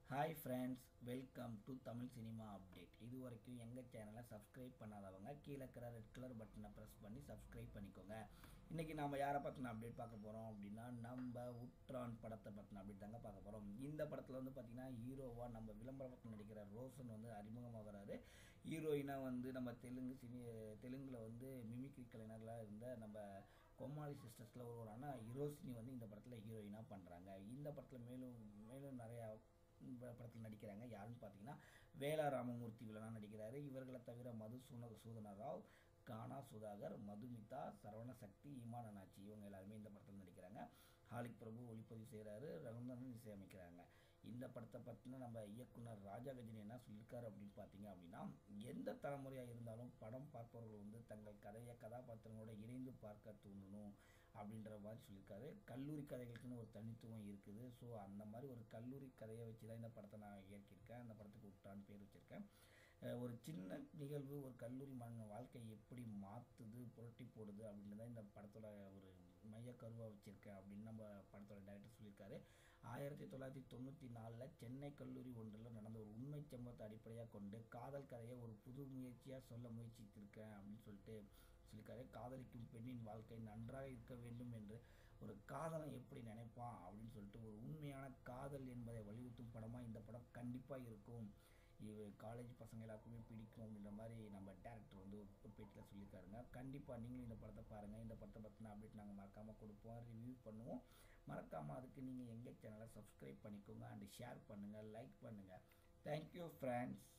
hi friends welcome to Tamil cinema update இது வரைக்கும் எங்கள் சேனலை சப்ஸ்கிரைப் பண்ணாதவங்க கீழே இருக்கிற ரெட் கலர் பட்டனை ப்ரெஸ் பண்ணி சப்ஸ்கிரைப் பண்ணிக்கோங்க இன்றைக்கி நாம் யாரை பற்றின அப்டேட் பார்க்க போகிறோம் அப்படின்னா நம்ம உட்ரான் படத்தை பற்றின அப்டேட் தாங்க பார்க்க போகிறோம் இந்த படத்தில் வந்து பார்த்திங்கன்னா ஹீரோவாக நம்ம விளம்பரத்தில் நடிக்கிற ரோஷன் வந்து அறிமுகமாகிறாரு ஹீரோயினாக வந்து நம்ம தெலுங்கு சினி தெலுங்கில் வந்து மிமிக்ரி கலைஞர்களாக இருந்த நம்ம கோமாளி சிஸ்டர்ஸில் ஒருவரான ஹீரோசினி வந்து இந்த படத்தில் ஹீரோயினாக பண்ணுறாங்க இந்த படத்தில் மேலும் மேலும் நிறையா ப- படத்தில் நடிக்கிறாங்க யாருன்னு பார்த்தீங்கன்னா வேலா ராமமூர்த்தி வில்லனாக நடிக்கிறாரு இவர்களை தவிர மது சூன சூதன ராவ் கானா சுதாகர் மதுமிதா சரவண சக்தி இமான் அண்ணாச்சி இவங்க எல்லாருமே இந்த படத்தில் நடிக்கிறாங்க ஹாலிக் பிரபு ஒளிப்பதிவு செய்கிறாரு ரகுந்தரன் இசையமைக்கிறாங்க இந்த படத்தை பற்றின நம்ம இயக்குனர் ராஜா கஜினி என்ன சொல்லியிருக்காரு அப்படின்னு பார்த்தீங்க அப்படின்னா எந்த தலைமுறையாக இருந்தாலும் படம் பார்ப்பவர்கள் வந்து தங்கள் கதையை கதாபாத்திரங்களோட இணைந்து பார்க்க தூண்டணும் அப்படின்ற மாதிரி சொல்லியிருக்காரு கல்லூரி கதைகளுக்குன்னு ஒரு தனித்துவம் இருக்குது ஸோ அந்த மாதிரி ஒரு கல்லூரி கதையை வச்சு தான் இந்த படத்தை நான் இயக்கியிருக்கேன் அந்த படத்துக்கு உட்டான்னு பேர் வச்சுருக்கேன் அஹ் ஒரு சின்ன நிகழ்வு ஒரு கல்லூரி மாணவன் வாழ்க்கையை எப்படி மாற்றுது புரட்டி போடுது அப்படின்னு தான் இந்த படத்தோட ஒரு மைய கருவாக வச்சுருக்கேன் அப்படின்னு நம்ம படத்தோட டைரக்டர் சொல்லியிருக்காரு ஆயிரத்தி தொள்ளாயிரத்தி தொண்ணூற்றி நாலில் சென்னை கல்லூரி ஒன்றில் நடந்த ஒரு உண்மை சம்பவத்தை அடிப்படையாக கொண்டு காதல் கதையை ஒரு புது முயற்சியாக சொல்ல முயற்சித்திருக்கேன் அப்படின்னு சொல்லிட்டு சொல்லியிருக்காரு காதலிக்கும் பெண்ணின் வாழ்க்கை நன்றாக இருக்க வேண்டும் என்று ஒரு காதலன் எப்படி நினைப்பான் அப்படின்னு சொல்லிட்டு ஒரு உண்மையான காதல் என்பதை வலியுறுத்தும் படமாக இந்த படம் கண்டிப்பாக இருக்கும் இது காலேஜ் பசங்க எல்லாருக்குமே பிடிக்கும் அப்படின்ற மாதிரி நம்ம டேரக்டர் வந்து ஒரு பேட்டியில் சொல்லியிருக்காருங்க கண்டிப்பாக நீங்களும் இந்த படத்தை பாருங்கள் இந்த படத்தை பற்றின அப்டேட் நாங்கள் மறக்காமல் கொடுப்போம் ரிவ்யூ பண்ணுவோம் மறக்காமல் அதுக்கு நீங்கள் எங்கள் சேனலை சப்ஸ்கிரைப் பண்ணிக்கோங்க அண்ட் ஷேர் பண்ணுங்கள் லைக் பண்ணுங்கள் தேங்க்யூ ஃப்ரெண்ட்ஸ்